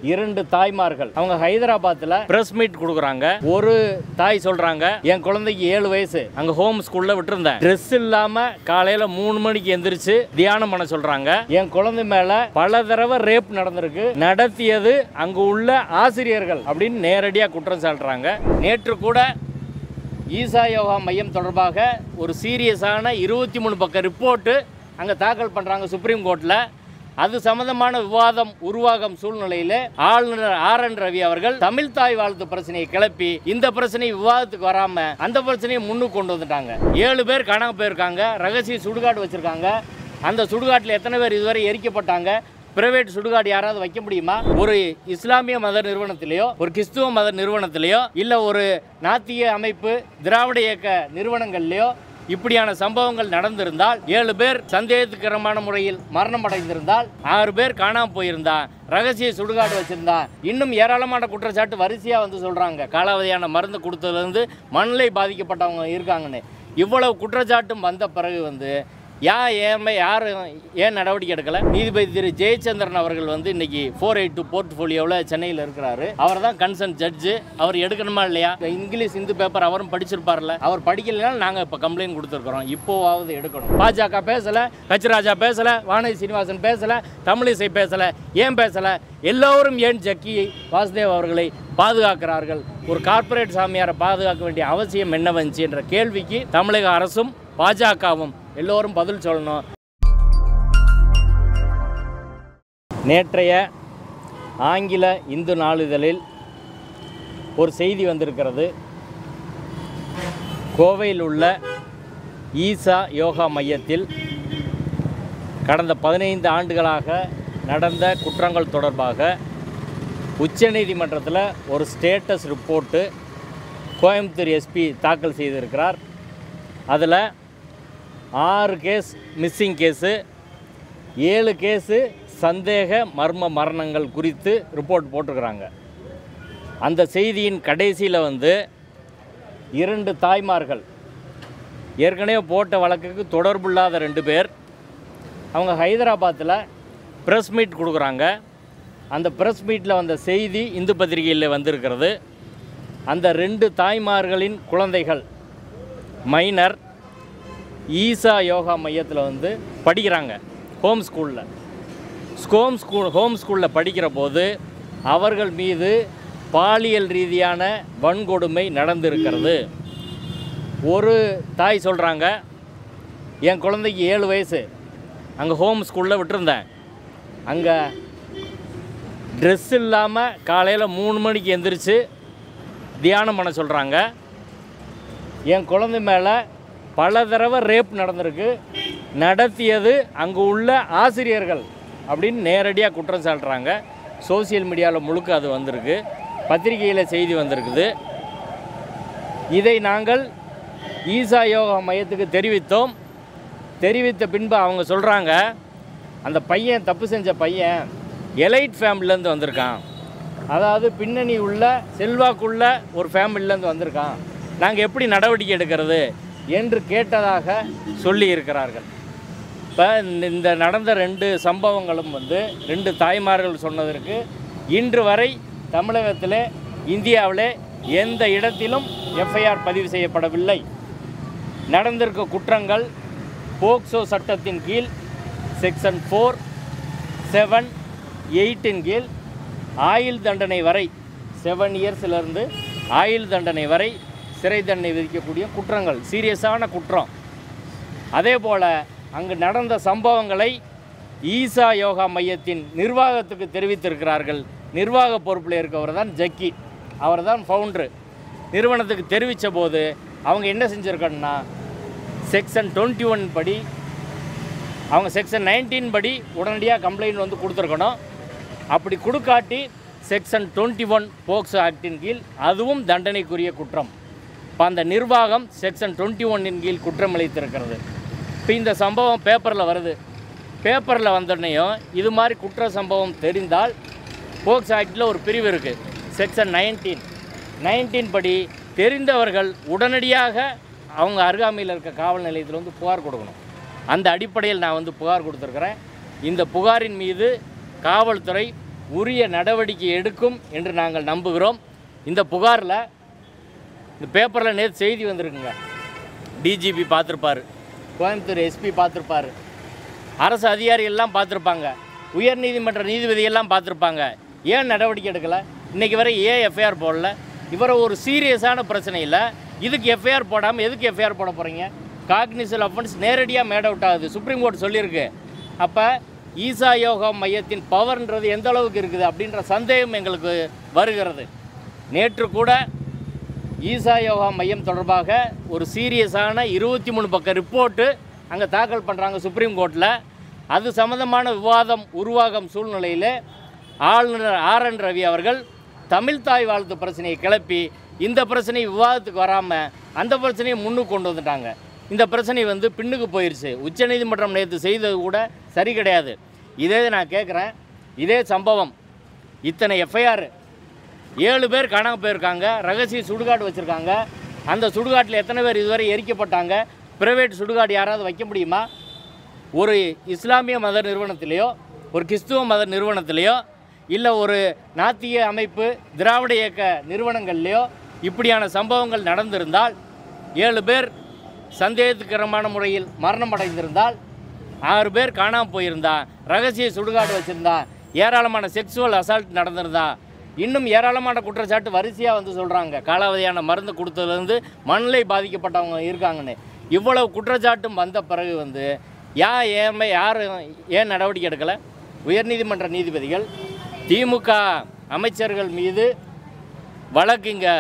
இரண்டு தாய்மார்கள் அவங்க ஹைதராபாத்தில் பிரஸ் மீட் கொடுக்குறாங்க ஒரு தாய் சொல்றாங்க என் குழந்தைக்கு ஏழு வயசு அங்க ஹோம் ஸ்கூல்ல விட்டுருந்தேன் ட்ரெஸ் இல்லாம காலையில மூணு மணிக்கு எந்திரிச்சு தியானம் பண்ண சொல்றாங்க என் குழந்தை மேல பல தடவை ரேப் நடந்திருக்கு நடத்தியது அங்கு உள்ள ஆசிரியர்கள் அப்படின்னு நேரடியா குற்றம் சாட்டுறாங்க நேற்று கூட ஈசா யோகா மையம் தொடர்பாக ஒரு சீரியஸான இருபத்தி மூணு பக்க ரிப்போர்ட்டு அங்கே தாக்கல் பண்ணுறாங்க சுப்ரீம் கோர்ட்டில் அது சம்பந்தமான விவாதம் உருவாகும் சூழ்நிலையில் ஆளுநர் ஆர் என் ரவி அவர்கள் தமிழ் தாய் வாழ்த்து பிரச்சனையை கிளப்பி இந்த பிரச்சனை விவாதத்துக்கு வராம அந்த பிரச்சனையை முன்னுக்கு கொண்டு வந்துட்டாங்க ஏழு பேர் காணாம போயிருக்காங்க ரகசிய சுடுகாடு வச்சிருக்காங்க அந்த சுடுகாட்டில் எத்தனை பேர் இதுவரை எரிக்கப்பட்டாங்க பிரைவேட் சுடுகாடு யாராவது வைக்க முடியுமா ஒரு இஸ்லாமிய மத நிறுவனத்திலேயோ ஒரு கிறிஸ்துவ மத நிறுவனத்திலேயோ இல்லை ஒரு நாத்திய அமைப்பு திராவிட இயக்க நிறுவனங்கள்லையோ இப்படியான சம்பவங்கள் நடந்திருந்தால் ஏழு பேர் சந்தேகத்துக்கரமான முறையில் மரணம் அடைந்திருந்தால் ஆறு பேர் காணாம போயிருந்தா ரகசிய சுடுகாடு வச்சிருந்தா இன்னும் ஏராளமான குற்றச்சாட்டு வரிசையா வந்து சொல்றாங்க காலாவதியான மருந்து கொடுத்ததுலேருந்து மண்ணிலை பாதிக்கப்பட்டவங்க இருக்காங்கன்னு இவ்வளவு குற்றச்சாட்டும் வந்த பிறகு வந்து யா ஏன் யார் ஏன் நடவடிக்கை எடுக்கல நீதிபதி திரு ஜெயச்சந்திரன் அவர்கள் வந்து இன்னைக்கு ஃபோர் எயிட் டூ போர்ட்ஃபோலியோவில் சென்னையில் இருக்கிறாரு அவர் தான் கன்சர்ன் ஜட்ஜு அவர் எடுக்கணுமா இல்லையா இந்த இங்கிலீஷ் இந்து பேப்பர் அவரும் படிச்சிருப்பார்ல அவர் படிக்கலைனாலும் நாங்கள் இப்போ கம்ப்ளைண்ட் கொடுத்துருக்குறோம் இப்போவாவது எடுக்கணும் பாஜக பேசலை கச்சிராஜா பேசலை வானதி சீனிவாசன் பேசலை தமிழிசை பேசலை ஏன் பேசலை எல்லோரும் ஏன் ஜக்கி வாசுதேவ் அவர்களை பாதுகாக்கிறார்கள் ஒரு கார்ப்பரேட் சாமியாரை பாதுகாக்க வேண்டிய அவசியம் என்ன வந்துச்சு என்ற கேள்விக்கு தமிழக அரசும் பாஜகவும் எல்லோரும் பதில் சொல்லணும் நேற்றைய ஆங்கில இந்து நாளிதழில் ஒரு செய்தி வந்திருக்கிறது கோவையில் உள்ள ஈசா யோகா மையத்தில் கடந்த பதினைந்து ஆண்டுகளாக நடந்த குற்றங்கள் தொடர்பாக உச்சநீதிமன்றத்தில் ஒரு ஸ்டேட்டஸ் ரிப்போர்ட்டு கோயம்புத்தூர் எஸ்பி தாக்கல் செய்திருக்கிறார் அதில் ஆறு கேஸ் மிஸ்ஸிங் கேஸு ஏழு கேஸு சந்தேக மர்ம மரணங்கள் குறித்து ரிப்போர்ட் போட்டிருக்கிறாங்க அந்த செய்தியின் கடைசியில் வந்து இரண்டு தாய்மார்கள் ஏற்கனவே போட்ட வழக்குக்கு தொடர்புள்ளாத ரெண்டு பேர் அவங்க ஹைதராபாத்தில் ப்ரெஸ் மீட் கொடுக்குறாங்க அந்த ப்ரெஸ் மீட்டில் வந்த செய்தி இந்து பத்திரிகையில் வந்திருக்கிறது அந்த ரெண்டு தாய்மார்களின் குழந்தைகள் மைனர் ஈசா யோகா மையத்தில் வந்து படிக்கிறாங்க ஹோம் ஸ்கூலில் ஹோம் ஸ்கூல் ஹோம் ஸ்கூலில் படிக்கிற போது அவர்கள் மீது பாலியல் ரீதியான வன்கொடுமை நடந்திருக்கிறது ஒரு தாய் சொல்கிறாங்க என் குழந்தைக்கு ஏழு வயசு அங்கே ஹோம் ஸ்கூலில் விட்டுருந்தேன் அங்கே ட்ரெஸ் இல்லாமல் காலையில் மூணு மணிக்கு எந்திரிச்சு தியானம் பண்ண சொல்கிறாங்க என் குழந்தை மேலே பல தடவை ரேப் நடந்திருக்கு நடத்தியது அங்கு உள்ள ஆசிரியர்கள் அப்படின்னு நேரடியாக குற்றம் சாட்டுறாங்க சோசியல் மீடியாவில் முழுக்க அது வந்திருக்கு பத்திரிகையில் செய்தி வந்திருக்குது இதை நாங்கள் ஈசா யோகா மையத்துக்கு தெரிவித்தோம் தெரிவித்த பின்பு அவங்க சொல்கிறாங்க அந்த பையன் தப்பு செஞ்ச பையன் எலைட் ஃபேமிலிலேருந்து வந்திருக்கான் அதாவது பின்னணி உள்ள செல்வாக்குள்ள ஒரு ஃபேமிலிலேருந்து வந்திருக்கான் நாங்கள் எப்படி நடவடிக்கை எடுக்கிறது என்று கேட்டதாக சொல்லி இருக்கிறார்கள் இப்போ இந்த நடந்த ரெண்டு சம்பவங்களும் வந்து ரெண்டு தாய்மார்கள் சொன்னதற்கு இன்று வரை தமிழகத்திலே இந்தியாவிலே எந்த இடத்திலும் எஃப்ஐஆர் பதிவு செய்யப்படவில்லை நடந்திருக்க குற்றங்கள் போக்சோ சட்டத்தின் கீழ் செக்ஷன் ஃபோர் செவன் எயிட்டின் கீழ் ஆயுள் தண்டனை வரை செவன் இயர்ஸிலிருந்து ஆயுள் தண்டனை வரை சிறை தண்டனை விதிக்கக்கூடிய குற்றங்கள் சீரியஸான குற்றம் அதே போல் அங்கு நடந்த சம்பவங்களை ஈசா யோகா மையத்தின் நிர்வாகத்துக்கு தெரிவித்திருக்கிறார்கள் நிர்வாக பொறுப்பில் இருக்கவர் தான் ஜக்கி அவர் தான் ஃபவுண்ட்ரு நிறுவனத்துக்கு தெரிவித்த போது அவங்க என்ன செஞ்சுருக்கணும்னா செக்ஷன் டுவெண்ட்டி ஒன் படி அவங்க செக்ஷன் நைன்டீன் படி உடனடியாக கம்ப்ளைண்ட் வந்து கொடுத்துருக்கணும் அப்படி கொடுக்காட்டி செக்ஷன் டுவெண்ட்டி ஒன் போக்சோ ஆக்டின் கீழ் அதுவும் தண்டனைக்குரிய குற்றம் இப்போ அந்த நிர்வாகம் செக்ஷன் டுவெண்ட்டி ஒன்னின் கீழ் குற்றம் இழைத்திருக்கிறது இப்போ இந்த சம்பவம் பேப்பரில் வருது பேப்பரில் வந்தோடனேயும் இது மாதிரி குற்ற சம்பவம் தெரிந்தால் போக்சோ ஆக்டில் ஒரு பிரிவு இருக்குது செக்ஷன் நைன்டீன் நைன்டீன் படி தெரிந்தவர்கள் உடனடியாக அவங்க அருகாமையில் இருக்க காவல் நிலையத்தில் வந்து புகார் கொடுக்கணும் அந்த அடிப்படையில் நான் வந்து புகார் கொடுத்துருக்குறேன் இந்த புகாரின் மீது காவல்துறை உரிய நடவடிக்கை எடுக்கும் என்று நாங்கள் நம்புகிறோம் இந்த புகாரில் இந்த பேப்பரில் நேற்று செய்தி வந்திருக்குங்க டிஜிபி பார்த்துருப்பாரு கோயம்புத்தூர் எஸ்பி பார்த்துருப்பாரு அரசு அதிகாரிகள்லாம் பார்த்துருப்பாங்க உயர்நீதிமன்ற நீதிபதியெல்லாம் பார்த்துருப்பாங்க ஏன் நடவடிக்கை எடுக்கலை இன்றைக்கி வரை ஏன் எஃப்ஐஆர் போடல இவரை ஒரு சீரியஸான பிரச்சனை இல்லை இதுக்கு எஃப்ஐஆர் போடாமல் எதுக்கு எஃப்ஐஆர் போட போகிறீங்க காக்னிசல் அஃபென்ஸ் நேரடியாக மேட் அவுட் ஆகுது சுப்ரீம் கோர்ட் சொல்லியிருக்கு அப்போ ஈசா யோகா மையத்தின் பவர்ன்றது எந்த அளவுக்கு இருக்குது அப்படின்ற சந்தேகம் எங்களுக்கு வருகிறது நேற்று கூட ஈசா யோகா மையம் தொடர்பாக ஒரு சீரியஸான இருபத்தி மூணு பக்க ரிப்போர்ட்டு அங்கே தாக்கல் பண்ணுறாங்க சுப்ரீம் கோர்ட்டில் அது சம்மந்தமான விவாதம் உருவாகும் சூழ்நிலையில் ஆளுநர் ஆர் என் ரவி அவர்கள் தமிழ் தாய் வாழ்த்து பிரச்சனையை கிளப்பி இந்த பிரச்சனை விவாதத்துக்கு வராமல் அந்த பிரச்சனையை முன்னுக்கு கொண்டு வந்துட்டாங்க இந்த பிரச்சனை வந்து பின்னுக்கு போயிடுச்சு உச்சநீதிமன்றம் நேற்று செய்தது கூட சரி கிடையாது இதே நான் கேட்குறேன் இதே சம்பவம் இத்தனை எஃப்ஐஆர் ஏழு பேர் காணாமல் போயிருக்காங்க ரகசிய சுடுகாடு வச்சுருக்காங்க அந்த சுடுகாட்டில் எத்தனை பேர் இதுவரை எரிக்கப்பட்டாங்க பிரைவேட் சுடுகாடு யாராவது வைக்க முடியுமா ஒரு இஸ்லாமிய மத நிறுவனத்திலேயோ ஒரு கிறிஸ்துவ மத நிறுவனத்திலேயோ இல்லை ஒரு நாத்திய அமைப்பு திராவிட இயக்க நிறுவனங்கள்லேயோ இப்படியான சம்பவங்கள் நடந்திருந்தால் ஏழு பேர் சந்தேகத்துக்கரமான முறையில் மரணம் அடைந்திருந்தால் ஆறு பேர் காணாமல் போயிருந்தா ரகசிய சுடுகாடு வச்சுருந்தா ஏராளமான செக்ஸுவல் அசால்ட் நடந்திருந்தா இன்னும் ஏராளமான குற்றச்சாட்டு வரிசையாக வந்து சொல்கிறாங்க காலாவதியான மருந்து கொடுத்ததுலேருந்து மண்ணிலை பாதிக்கப்பட்டவங்க இருக்காங்கன்னு இவ்வளவு குற்றச்சாட்டும் வந்த பிறகு வந்து ஏன் ஏன் யார் ஏன் நடவடிக்கை எடுக்கலை உயர்நீதிமன்ற நீதிபதிகள் திமுக அமைச்சர்கள் மீது வழக்கு இங்கே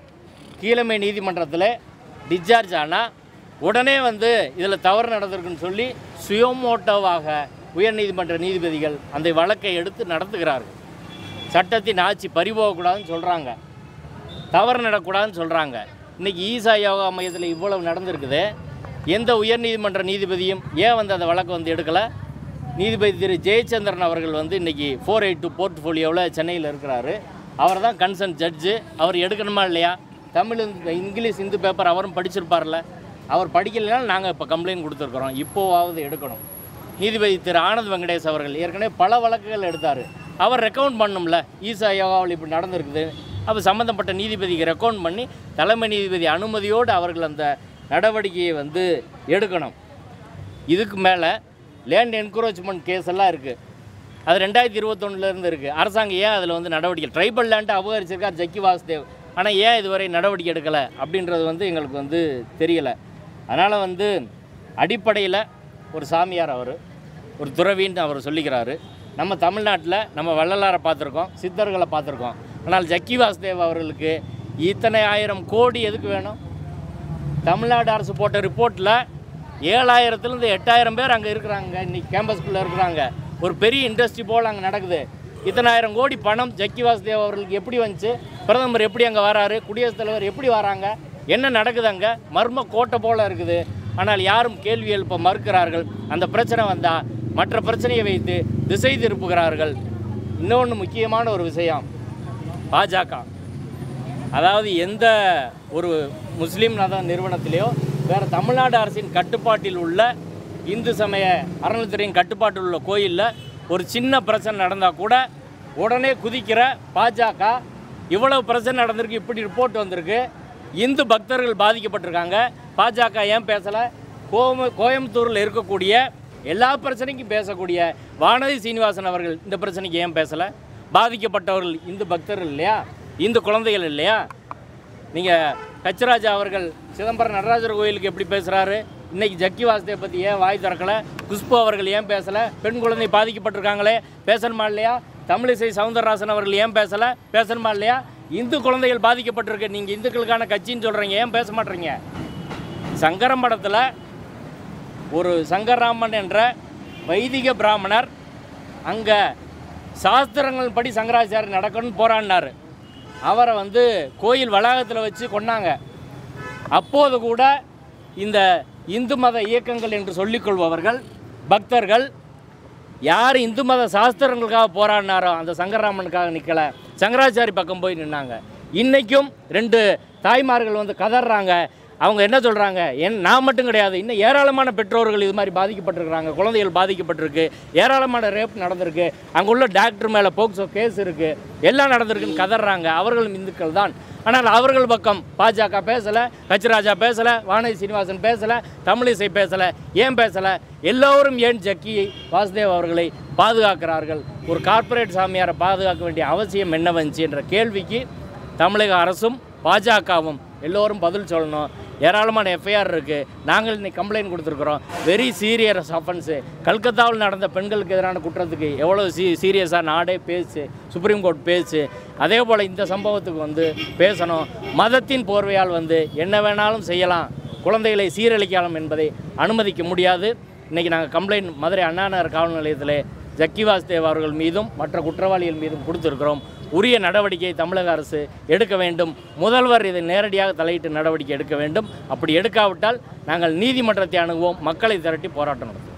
கீழமை நீதிமன்றத்தில் டிஸ்சார்ஜ் ஆனால் உடனே வந்து இதில் தவறு நடந்திருக்குன்னு சொல்லி சுயமோட்டோவாக உயர்நீதிமன்ற நீதிபதிகள் அந்த வழக்கை எடுத்து நடத்துகிறார்கள் சட்டத்தின் ஆட்சி பறிபோகக்கூடாதுன்னு சொல்கிறாங்க தவறு நடக்கூடாதுன்னு சொல்கிறாங்க இன்றைக்கி ஈசா யோகா மையத்தில் இவ்வளவு நடந்திருக்குது எந்த உயர்நீதிமன்ற நீதிபதியும் ஏன் வந்து அந்த வழக்கை வந்து எடுக்கலை நீதிபதி திரு ஜெயச்சந்திரன் அவர்கள் வந்து இன்றைக்கி ஃபோர் எயிட் டூ போர்ட்ஃபோலியோவில் சென்னையில் இருக்கிறாரு அவர் தான் கன்சர்ன் ஜட்ஜு அவர் எடுக்கணுமா இல்லையா தமிழ் இந்த இங்கிலீஷ் இந்து பேப்பர் அவரும் படிச்சிருப்பார்ல அவர் படிக்கலைனாலும் நாங்கள் இப்போ கம்ப்ளைண்ட் கொடுத்துருக்குறோம் இப்போவாவது எடுக்கணும் நீதிபதி திரு ஆனந்த் வெங்கடேஷ் அவர்கள் ஏற்கனவே பல வழக்குகள் எடுத்தார் அவர் ரெக்கவுண்ட் பண்ணும்ல ஈசா யோகாவில் இப்படி நடந்திருக்குது அப்போ சம்மந்தப்பட்ட நீதிபதிக்கு ரெக்கவுண்ட் பண்ணி தலைமை நீதிபதி அனுமதியோடு அவர்கள் அந்த நடவடிக்கையை வந்து எடுக்கணும் இதுக்கு மேலே லேண்ட் என்க்ரோச்மெண்ட் கேஸ் எல்லாம் இருக்குது அது ரெண்டாயிரத்தி இருபத்தொன்னுலேருந்து இருக்குது அரசாங்கம் ஏன் அதில் வந்து நடவடிக்கை ட்ரைபல் லேண்டை அபகரிச்சிருக்கார் ஜக்கி வாசுதேவ் ஆனால் ஏன் இதுவரை நடவடிக்கை எடுக்கலை அப்படின்றது வந்து எங்களுக்கு வந்து தெரியலை அதனால் வந்து அடிப்படையில் ஒரு சாமியார் அவர் ஒரு துறவின்னு அவர் சொல்லிக்கிறாரு நம்ம தமிழ்நாட்டில் நம்ம வள்ளலாரை பார்த்துருக்கோம் சித்தர்களை பார்த்துருக்கோம் ஆனால் ஜக்கி வாசுதேவ் அவர்களுக்கு இத்தனை ஆயிரம் கோடி எதுக்கு வேணும் தமிழ்நாடு அரசு போட்ட ரிப்போர்ட்டில் ஏழாயிரத்துலேருந்து எட்டாயிரம் பேர் அங்கே இருக்கிறாங்க இன்னைக்கு கேம்பஸ்குள்ளே இருக்கிறாங்க ஒரு பெரிய இண்டஸ்ட்ரி போல் அங்கே நடக்குது இத்தனாயிரம் கோடி பணம் ஜக்கி வாசுதேவ் அவர்களுக்கு எப்படி வந்துச்சு பிரதமர் எப்படி அங்கே வராரு குடியரசுத் தலைவர் எப்படி வராங்க என்ன நடக்குது அங்கே மர்ம கோட்டை போல் இருக்குது ஆனால் யாரும் கேள்வி எழுப்ப மறுக்கிறார்கள் அந்த பிரச்சனை வந்தால் மற்ற பிரச்சனையை வைத்து திசை திருப்புகிறார்கள் இன்னொன்று முக்கியமான ஒரு விஷயம் பாஜக அதாவது எந்த ஒரு முஸ்லீம் மத நிறுவனத்திலேயோ வேறு தமிழ்நாடு அரசின் கட்டுப்பாட்டில் உள்ள இந்து சமய அறநிலைத்துறையின் கட்டுப்பாட்டில் உள்ள கோயிலில் ஒரு சின்ன பிரச்சனை நடந்தால் கூட உடனே குதிக்கிற பாஜக இவ்வளவு பிரச்சனை நடந்திருக்கு இப்படி ரிப்போர்ட் வந்திருக்கு இந்து பக்தர்கள் பாதிக்கப்பட்டிருக்காங்க பாஜக ஏன் பேசலை கோம கோயம்புத்தூரில் இருக்கக்கூடிய எல்லா பிரச்சனைக்கும் பேசக்கூடிய வானதி சீனிவாசன் அவர்கள் இந்த பிரச்சனைக்கு ஏன் பேசலை பாதிக்கப்பட்டவர்கள் இந்து பக்தர்கள் இல்லையா இந்து குழந்தைகள் இல்லையா நீங்கள் கச்சராஜா அவர்கள் சிதம்பரம் நடராஜர் கோயிலுக்கு எப்படி பேசுகிறாரு இன்னைக்கு ஜக்கி வாசுதேவ் பற்றி ஏன் வாய் திறக்கலை குஷ்பு அவர்கள் ஏன் பேசலை பெண் குழந்தை பாதிக்கப்பட்டிருக்காங்களே பேசணுமா இல்லையா தமிழிசை சவுந்தரராசன் அவர்கள் ஏன் பேசலை பேசணுமா இல்லையா இந்து குழந்தைகள் பாதிக்கப்பட்டிருக்கு நீங்கள் இந்துக்களுக்கான கட்சின்னு சொல்கிறீங்க ஏன் பேச மாட்டீங்க சங்கரம்படத்தில் ஒரு சங்கராமன் என்ற வைதிக பிராமணர் அங்கே சாஸ்திரங்கள் படி சங்கராச்சாரியர் நடக்கணும்னு போராடினார் அவரை வந்து கோயில் வளாகத்தில் வச்சு கொன்னாங்க அப்போது கூட இந்த இந்து மத இயக்கங்கள் என்று சொல்லிக்கொள்பவர்கள் பக்தர்கள் யார் இந்து மத சாஸ்திரங்களுக்காக போராடினாரோ அந்த சங்கராமனுக்காக நிற்கலை சங்கராச்சாரி பக்கம் போய் நின்னாங்க இன்றைக்கும் ரெண்டு தாய்மார்கள் வந்து கதறாங்க அவங்க என்ன சொல்கிறாங்க என் நான் மட்டும் கிடையாது இன்னும் ஏராளமான பெற்றோர்கள் இது மாதிரி பாதிக்கப்பட்டிருக்கிறாங்க குழந்தைகள் பாதிக்கப்பட்டிருக்கு ஏராளமான ரேப் நடந்திருக்கு அங்கே உள்ள டாக்டர் மேலே போக்சோ கேஸ் இருக்குது எல்லாம் நடந்திருக்குன்னு கதறாங்க அவர்களும் இந்துக்கள் தான் ஆனால் அவர்கள் பக்கம் பாஜக பேசலை ஹச்ராஜா பேசலை வானதி சீனிவாசன் பேசலை தமிழிசை பேசலை ஏன் பேசலை எல்லோரும் ஏன் ஜக்கியை வாசுதேவ் அவர்களை பாதுகாக்கிறார்கள் ஒரு கார்ப்பரேட் சாமியாரை பாதுகாக்க வேண்டிய அவசியம் என்ன வந்துச்சு என்ற கேள்விக்கு தமிழக அரசும் பாஜகவும் எல்லோரும் பதில் சொல்லணும் ஏராளமான எஃப்ஐஆர் இருக்குது நாங்கள் இன்னைக்கு கம்ப்ளைண்ட் கொடுத்துருக்குறோம் வெரி சீரியஸ் அஃபென்ஸு கல்கத்தாவில் நடந்த பெண்களுக்கு எதிரான குற்றத்துக்கு எவ்வளோ சீ சீரியஸாக நாடே பேசு சுப்ரீம் கோர்ட் பேசு அதே போல் இந்த சம்பவத்துக்கு வந்து பேசணும் மதத்தின் போர்வையால் வந்து என்ன வேணாலும் செய்யலாம் குழந்தைகளை சீரழிக்கலாம் என்பதை அனுமதிக்க முடியாது இன்றைக்கி நாங்கள் கம்ப்ளைண்ட் மதுரை அண்ணாநகர் காவல் நிலையத்தில் ஜக்கி வாசுதேவ் அவர்கள் மீதும் மற்ற குற்றவாளிகள் மீதும் கொடுத்திருக்கிறோம் உரிய நடவடிக்கை தமிழக அரசு எடுக்க வேண்டும் முதல்வர் இதை நேரடியாக தலையிட்டு நடவடிக்கை எடுக்க வேண்டும் அப்படி எடுக்காவிட்டால் நாங்கள் நீதிமன்றத்தை அணுகுவோம் மக்களை திரட்டி போராட்டம் நடத்துவோம்